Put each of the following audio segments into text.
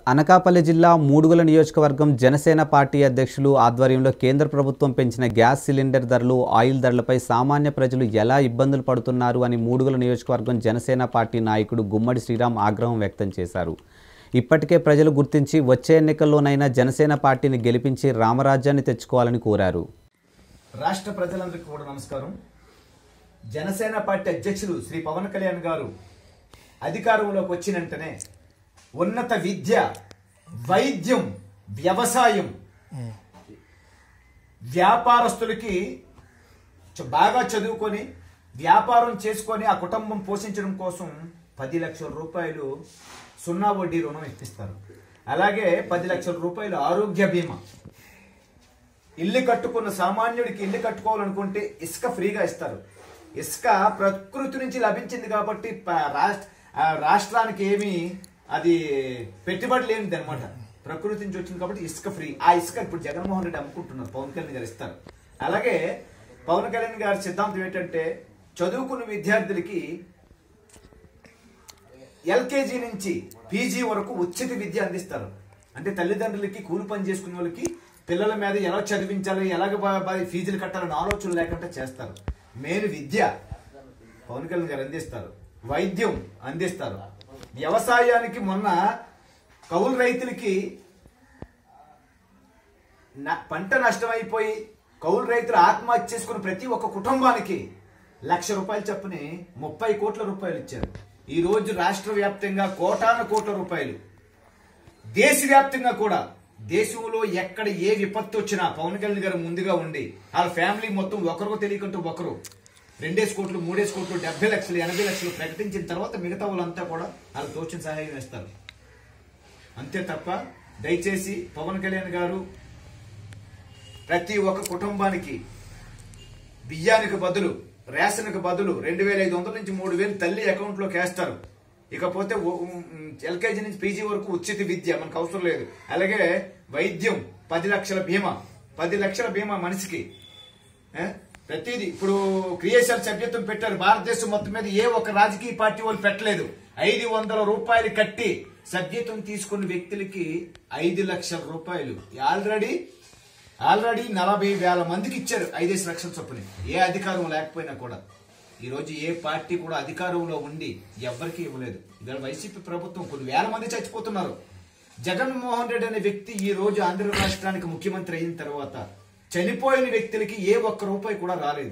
అనకాపల్లి జిల్లా మూడుగుల నియోజకవర్గం జనసేన పార్టీ అధ్యక్షులు ఆధ్వర్యంలో కేంద్ర ప్రభుత్వం పెంచిన గ్యాస్ సిలిండర్ ధరలు ఆయిల్ ధరలపై సామాన్య ప్రజలు ఎలా ఇబ్బందులు పడుతున్నారు అని మూడుగుల నియోజకవర్గం జనసేన పార్టీ నాయకుడు గుమ్మడి శ్రీరామ్ ఆగ్రహం వ్యక్తం చేశారు ఇప్పటికే ప్రజలు గుర్తించి వచ్చే ఎన్నికల్లోనైనా జనసేన పార్టీని గెలిపించి రామరాజ్యాన్ని తెచ్చుకోవాలని కోరారు రాష్ట్ర ప్రజలందరికీ కూడా నమస్కారం జనసేన పార్టీ అధ్యక్షులు శ్రీ పవన్ కళ్యాణ్ గారు అధికారంలోకి వచ్చిన వెంటనే ఉన్నత విద్య వైద్యం వ్యవసాయం వ్యాపారస్తులకి చ- బాగా చదువుకొని వ్యాపారం చేసుకొని ఆ కుటుంబం పోషించడం కోసం పది లక్షల రూపాయలు సున్నా వడ్డీ రుణం ఇప్పిస్తారు అలాగే పది లక్షల రూపాయలు ఆరోగ్య బీమా ఇల్లు కట్టుకున్న సామాన్యుడికి ఇల్లు కట్టుకోవాలనుకుంటే ఇసుక ఫ్రీగా ఇస్తారు ఇసుక ప్రకృతి నుంచి లభించింది కాబట్టి ప- రాష్ట్ర ఆ రాష్ట్రానికి ఏమి అది పెట్టుబడి లేనిది అనమాట ప్రకృతి నుంచి వచ్చింది కాబట్టి ఇసుక ఫ్రీ ఆ ఇసుక ఇప్పుడు జగన్మోహన్ రెడ్డి అమ్ముకుంటున్నారు పవన్ కళ్యాణ్ గారు ఇస్తారు అలాగే పవన్ కళ్యాణ్ గారి సిద్ధాంతం ఏంటంటే చదువుకున్న విద్యార్థులకి ఎల్కేజీ నుంచి పీజీ వరకు ఉచిత విద్య అందిస్తారు అంటే తల్లిదండ్రులకి కూలి పని చేసుకునే వాళ్ళకి పిల్లల మీద ఎలా చదివించాలి ఎలాగ బా- బా- ఫీజులు కట్టాలని ఆలోచన లేకుండా చేస్తారు మెయిన్ విద్య పవన్ కళ్యాణ్ గారు అందిస్తారు వైద్యం అందిస్తారు వ్యవసాయానికి మొన్న కౌలు రైతులకి న- పంట నష్టమైపోయి కౌలు రైతులు ఆత్మహత్య చేసుకున్న ప్రతి ఒక్క కుటుంబానికి లక్ష రూపాయలు చొప్పుని ముప్పై కోట్ల రూపాయలు ఇచ్చారు ఈ రోజు రాష్ట్ర వ్యాప్తంగా కోటాను కోట్ల రూపాయలు దేశవ్యాప్తంగా కూడా దేశంలో ఎక్కడ ఏ విపత్తు వచ్చినా పవన్ కళ్యాణ్ గారు ముందుగా ఉండి వాళ్ళ ఫ్యామిలీ మొత్తం ఒకరికి తెలియకుంటూ ఒకరు రెండేసి కోట్లు మూడేసి కోట్లు డెబ్బై లక్షలు ఎనభై లక్షలు ప్రకటించిన తర్వాత మిగతా వాళ్ళంతా కూడా వాళ్ళకి తోచిన సహాయం వేస్తారు అంతే తప్ప దయచేసి పవన్ కళ్యాణ్ గారు ప్రతి ఒక్క కుటుంబానికి బియ్యానికి బదులు రేషన్కి బదులు రెండు వేల ఐదు వందల నుంచి మూడు వేలు తల్లి అకౌంట్లోకి వేస్తారు ఇకపోతే ఎల్కేజీ నుంచి పీజీ వరకు ఉచిత విద్య మనకు అవసరం లేదు అలాగే వైద్యం పది లక్షల బీమా పది లక్షల బీమా మనిషికి ఏ? ప్రతిదీ ఇప్పుడు క్రియేషన్ సభ్యత్వం పెట్టారు భారతదేశం మొత్తం మీద ఏ ఒక్క రాజకీయ పార్టీ వాళ్ళు పెట్టలేదు ఐదు వందల రూపాయలు కట్టి సభ్యత్వం తీసుకున్న వ్యక్తులకి ఐదు లక్షల రూపాయలు ఆల్రెడీ ఆల్రెడీ నలభై వేల మందికి ఇచ్చారు ఐదేసి లక్షల చొప్పున ఏ అధికారం లేకపోయినా కూడా ఈ రోజు ఏ పార్టీ కూడా అధికారంలో ఉండి ఎవ్వరికీ ఇవ్వలేదు ఇవాళ వైసీపీ ప్రభుత్వం కొన్ని వేల మంది చచ్చిపోతున్నారు జగన్మోహన్ రెడ్డి అనే వ్యక్తి ఈ రోజు ఆంధ్ర రాష్ట్రానికి ముఖ్యమంత్రి అయిన తర్వాత చనిపోయిన వ్యక్తులకి ఏ ఒక్క రూపాయి కూడా రాలేదు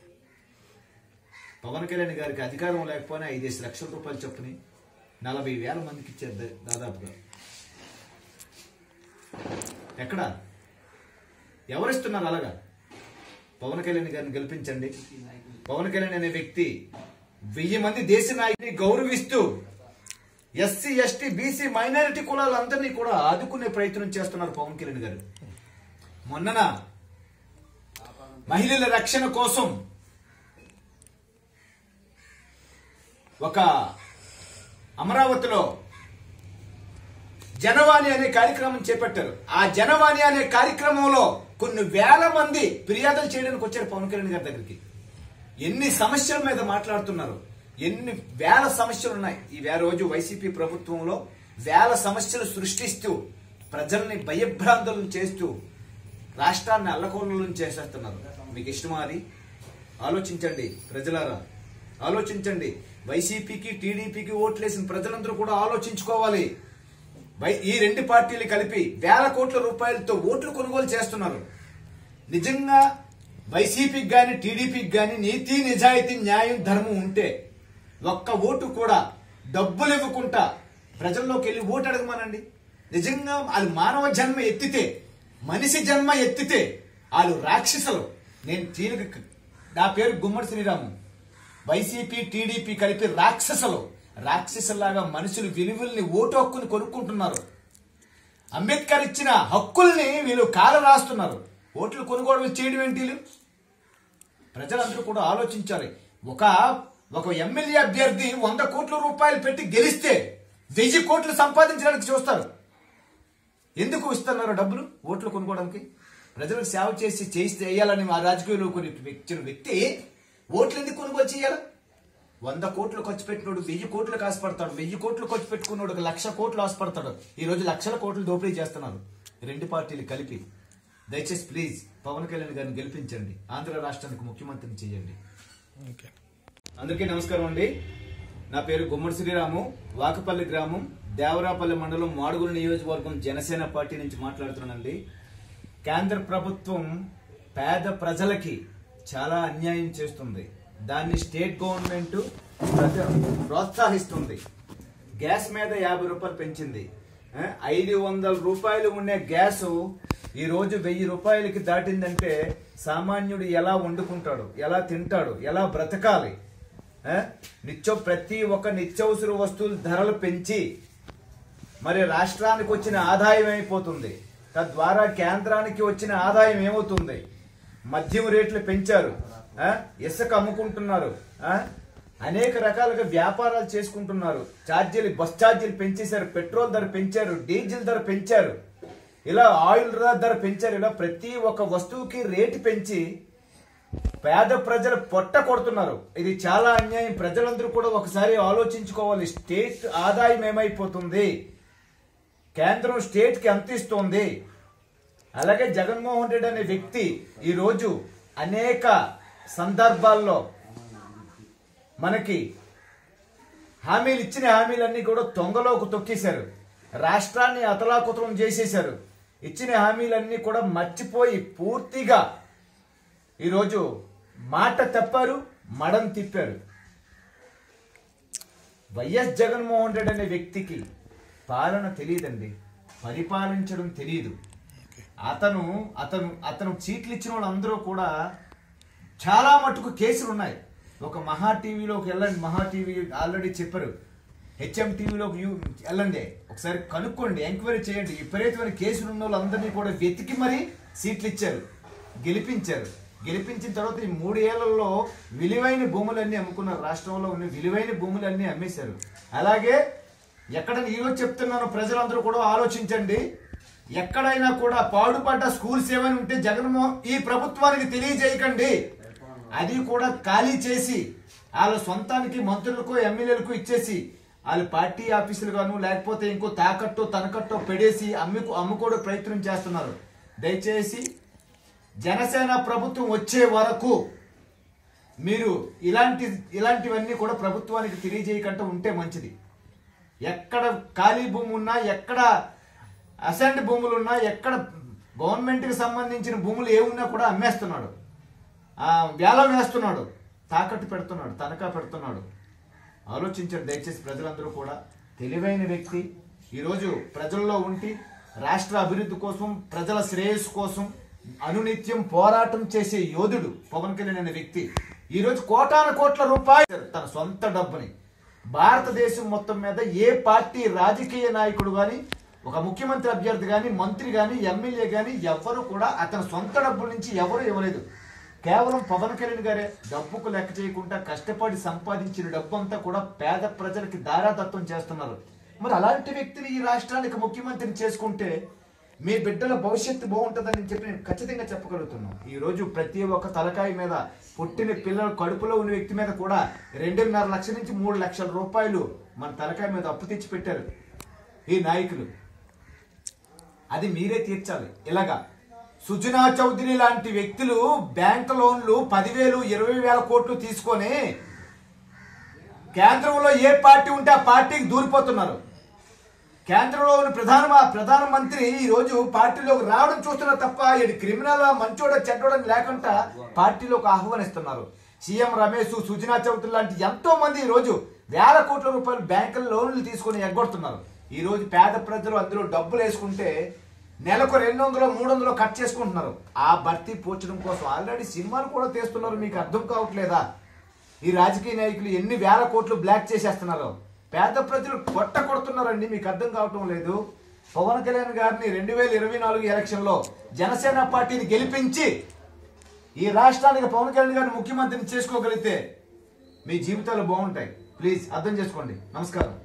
పవన్ కళ్యాణ్ గారికి అధికారం లేకపోయినా ఐదేసి లక్షల రూపాయలు చొప్పుని నలభై వేల మందికి ఇచ్చారు దా- దాదాపుగా ఎక్కడ ఎవరిస్తున్నారు అలాగా పవన్ కళ్యాణ్ గారిని గెలిపించండి పవన్ కళ్యాణ్ అనే వ్యక్తి వెయ్యి మంది దేశ నాయకుని గౌరవిస్తూ ఎస్సీ ఎస్టీ బీసీ మైనారిటీ కులాలందరినీ కూడా ఆదుకునే ప్రయత్నం చేస్తున్నారు పవన్ కళ్యాణ్ గారు మొన్నన మహిళల రక్షణ కోసం ఒక అమరావతిలో జనవాణి అనే కార్యక్రమం చేపట్టారు ఆ జనవాణి అనే కార్యక్రమంలో కొన్ని వేల మంది ఫిర్యాదులు చేయడానికి వచ్చారు పవన్ కళ్యాణ్ గారి దగ్గరికి ఎన్ని సమస్యల మీద మాట్లాడుతున్నారు ఎన్ని వేల సమస్యలు ఉన్నాయి ఈ వే రోజు వైసీపీ ప్రభుత్వంలో వేల సమస్యలు సృష్టిస్తూ ప్రజల్ని భయభ్రాంతులను చేస్తూ రాష్ట్రాన్ని అల్లకోలను చేసేస్తున్నారు మీకు ఇష్టమా అది ఆలోచించండి ప్రజలారా ఆలోచించండి వైసీపీకి టీడీపీకి ఓట్లేసిన ప్రజలందరూ కూడా ఆలోచించుకోవాలి వై- ఈ రెండు పార్టీలు కలిపి వేల కోట్ల రూపాయలతో ఓట్లు కొనుగోలు చేస్తున్నారు నిజంగా వైసీపీకి గాని టీడీపీకి గాని నీతి నిజాయితీ న్యాయం ధర్మం ఉంటే ఒక్క ఓటు కూడా డబ్బులు ఇవ్వకుండా ప్రజల్లోకి వెళ్ళి ఓటు అడగమనండి నిజంగా వాళ్ళు మానవ జన్మ ఎత్తితే మనిషి జన్మ ఎత్తితే వాళ్ళు రాక్షసులు నేను తీరిక నా పేరు గుమ్మడి శ్రీరాము వైసీపీ టీడీపీ కలిపి రాక్షసులు రాక్షసులాగా మనుషులు విలువల్ని ఓటు హక్కుని కొనుక్కుంటున్నారు అంబేద్కర్ ఇచ్చిన హక్కుల్ని వీళ్ళు కాల రాస్తున్నారు ఓట్లు కొనుగోలు చేయడం ఏంటి వీళ్ళు? ప్రజలందరూ కూడా ఆలోచించాలి ఒక ఒక ఎమ్మెల్యే అభ్యర్థి వంద కోట్ల రూపాయలు పెట్టి గెలిస్తే వెయ్యి కోట్లు సంపాదించడానికి చూస్తారు ఎందుకు ఇస్తున్నారు డబ్బులు ఓట్లు కొనుక్కోవడానికి ప్రజలకు సేవ చేసి చేస్తే వేయాలని మా రాజకీయంలో కొన్ని ఇచ్చిన వ్యక్తి ఓట్లు ఎందుకు కొనుగోలు చేయాలి వంద కోట్లు ఖర్చు పెట్టినోడు వెయ్యి కోట్లు కాసుపడతాడు వెయ్యి కోట్లు ఖర్చు పెట్టుకున్నాడు ఒక లక్ష కోట్లు ఆశపడతాడు ఈ రోజు లక్షల కోట్లు దోపిడీ చేస్తున్నారు రెండు పార్టీలు కలిపి దయచేసి ప్లీజ్ పవన్ కళ్యాణ్ గారిని గెలిపించండి ఆంధ్ర రాష్ట్రానికి ముఖ్యమంత్రిని చేయండి ఓకే అందరికీ నమస్కారం అండి నా పేరు గుమ్మడి శ్రీరాము వాకపల్లి గ్రామం దేవరాపల్లి మండలం మాడుగుల నియోజకవర్గం జనసేన పార్టీ నుంచి మాట్లాడుతున్నానండి కేంద్ర ప్రభుత్వం పేద ప్రజలకి చాలా అన్యాయం చేస్తుంది దాన్ని స్టేట్ గవర్నమెంట్ ప్రజ- ప్రోత్సహిస్తుంది గ్యాస్ మీద యాభై రూపాయలు పెంచింది ఆ, ఐదు వందల రూపాయలు ఉండే గ్యాస్ ఈ రోజు వెయ్యి రూపాయలకి దాటిందంటే సామాన్యుడు ఎలా వండుకుంటాడు ఎలా తింటాడు ఎలా బ్రతకాలి ఆ, నిత్యం ప్రతి ఒక్క నిత్యావసర వస్తువుల ధరలు పెంచి మరి రాష్ట్రానికి వచ్చిన ఆదాయం అయిపోతుంది తద్వారా కేంద్రానికి వచ్చిన ఆదాయం ఏమవుతుంది మద్యం రేట్లు పెంచారు ఆ? ఇసుక అమ్ముకుంటున్నారు ఆ? అనేక రకాలుగా వ్యాపారాలు చేసుకుంటున్నారు ఛార్జీలు బస్ ఛార్జీలు పెంచేశారు పెట్రోల్ ధర పెంచారు డీజిల్ ధర పెంచారు ఇలా ఆయిల్ ధర పెంచారు ఇలా ప్రతి ఒక్క వస్తువుకి రేటు పెంచి పేద ప్రజలు పొట్ట కొడుతున్నారు ఇది చాలా అన్యాయం ప్రజలందరూ కూడా ఒకసారి ఆలోచించుకోవాలి స్టేట్ ఆదాయం ఏమైపోతుంది కేంద్రం స్టేట్ కి ఎంత ఇస్తుంది అలాగే జగన్మోహన్ రెడ్డి అనే వ్యక్తి ఈరోజు అనేక సందర్భాల్లో మనకి హామీలు ఇచ్చిన హామీలన్నీ కూడా తొంగలోకి తొక్కేశారు రాష్ట్రాన్ని అతలాకుతలం చేసేశారు ఇచ్చిన హామీలన్నీ కూడా మర్చిపోయి పూర్తిగా ఈరోజు మాట తప్పారు మడం తిప్పారు వైఎస్ జగన్మోహన్ రెడ్డి అనే వ్యక్తికి పాలన తెలియదండి పరిపాలించడం తెలియదు అతను అతను అతను చీట్లు ఇచ్చిన వాళ్ళందరూ కూడా చాలా మటుకు కేసులు ఉన్నాయి ఒక మహా టీవీలోకి వెళ్ళండి మహా టీవీ ఆల్రెడీ చెప్పారు హెచ్ఎం టీవీలోకి యూ- వెళ్ళండి ఒకసారి కనుక్కోండి ఎంక్వైరీ చేయండి విపరీతమైన కేసులు ఉన్న వాళ్ళందరినీ కూడా వెతికి మరీ సీట్లు ఇచ్చారు గెలిపించారు గెలిపించిన తర్వాత ఈ మూడు ఏళ్లలో విలువైన భూములన్నీ అమ్ముకున్నారు రాష్ట్రంలో ఉన్న విలువైన భూములన్నీ అమ్మేశారు అలాగే ఎక్కడ ఈరోజు చెప్తున్నాను ప్రజలందరూ కూడా ఆలోచించండి ఎక్కడైనా కూడా పాడుపడ్డ స్కూల్స్ ఏమైనా ఉంటే జగన్మోహన్ ఈ ప్రభుత్వానికి తెలియజేయకండి అది కూడా ఖాళీ చేసి వాళ్ళ సొంతానికి మంత్రులకు ఎమ్మెల్యేలకు ఇచ్చేసి వాళ్ళ పార్టీ ఆఫీసులు గాను లేకపోతే ఇంకో తాకట్టు తనకట్టో పెడేసి అమ్ముకు అమ్ముకోవడం ప్రయత్నం చేస్తున్నారు దయచేసి జనసేన ప్రభుత్వం వచ్చే వరకు మీరు ఇలాంటి ఇలాంటివన్నీ కూడా ప్రభుత్వానికి తెలియజేయకుండా ఉంటే మంచిది ఎక్కడ ఖాళీ భూమి ఉన్నా ఎక్కడ అసెంట్ భూములు ఉన్నా ఎక్కడ గవర్నమెంట్కి సంబంధించిన భూములు ఏ ఉన్నా కూడా అమ్మేస్తున్నాడు ఆ, వేలం వేస్తున్నాడు తాకట్టు పెడుతున్నాడు తనఖా పెడుతున్నాడు ఆలోచించండి దయచేసి ప్రజలందరూ కూడా తెలివైన వ్యక్తి ఈరోజు ప్రజల్లో ఉండి రాష్ట్ర అభివృద్ధి కోసం ప్రజల శ్రేయస్సు కోసం అనునిత్యం పోరాటం చేసే యోధుడు పవన్ కళ్యాణ్ అనే వ్యక్తి ఈరోజు కోటాను కోట్ల రూపాయలు తన సొంత డబ్బుని భారతదేశం మొత్తం మీద ఏ పార్టీ రాజకీయ నాయకుడు గాని ఒక ముఖ్యమంత్రి అభ్యర్థి గాని మంత్రి గాని ఎమ్మెల్యే గాని ఎవ్వరు కూడా అతని సొంత డబ్బుల నుంచి ఎవరు ఇవ్వలేదు కేవలం పవన్ కళ్యాణ్ గారే డబ్బుకు లెక్క చేయకుండా కష్టపడి సంపాదించిన డబ్బు అంతా కూడా పేద ప్రజలకి దారాదత్తం చేస్తున్నారు మరి అలాంటి వ్యక్తిని ఈ రాష్ట్రానికి ముఖ్యమంత్రిని చేసుకుంటే మీ బిడ్డల భవిష్యత్తు బాగుంటుందని చెప్పి నేను ఖచ్చితంగా చెప్పగలుగుతున్నాను ఈ రోజు ప్రతి ఒక్క తలకాయ మీద పుట్టిన పిల్లల కడుపులో ఉన్న వ్యక్తి మీద కూడా రెండున్నర లక్షల నుంచి మూడు లక్షల రూపాయలు మన తలకాయ మీద అప్పు తెచ్చి పెట్టారు ఈ నాయకులు అది మీరే తీర్చాలి ఇలాగా సుజనా చౌదరి లాంటి వ్యక్తులు బ్యాంక్ లోన్లు పదివేలు ఇరవై వేల కోట్లు తీసుకొని కేంద్రంలో ఏ పార్టీ ఉంటే ఆ పార్టీకి దూరిపోతున్నారు కేంద్రంలో ఉన్న ప్రధాన ప్రధానమంత్రి ఈ రోజు పార్టీలోకి రావడం చూస్తున్నారు తప్ప ఇది క్రిమినల్ మంచోడ చెడ్డోడని లేకుండా పార్టీలోకి ఆహ్వానిస్తున్నారు సీఎం రమేష్ సుజనా చౌదరి లాంటి ఎంతో మంది ఈ రోజు వేల కోట్ల రూపాయలు బ్యాంకుల లోన్లు తీసుకొని ఎగ్గొడుతున్నారు ఈ రోజు పేద ప్రజలు అందులో డబ్బులు వేసుకుంటే నెలకు రెండు వందలు మూడు వందలు కట్ చేసుకుంటున్నారు ఆ భర్తీ పోర్చడం కోసం ఆల్రెడీ సినిమాలు కూడా తీస్తున్నారు మీకు అర్థం కావట్లేదా ఈ రాజకీయ నాయకులు ఎన్ని వేల కోట్లు బ్లాక్ చేసేస్తున్నారు పేద ప్రజలు కొట్ట కొడుతున్నారండి మీకు అర్థం కావటం లేదు పవన్ కళ్యాణ్ గారిని రెండు వేల ఇరవై నాలుగు ఎలక్షన్ లో జనసేన పార్టీని గెలిపించి ఈ రాష్ట్రానికి పవన్ కళ్యాణ్ గారిని ముఖ్యమంత్రిని చేసుకోగలిగితే మీ జీవితాలు బాగుంటాయి ప్లీజ్ అర్థం చేసుకోండి నమస్కారం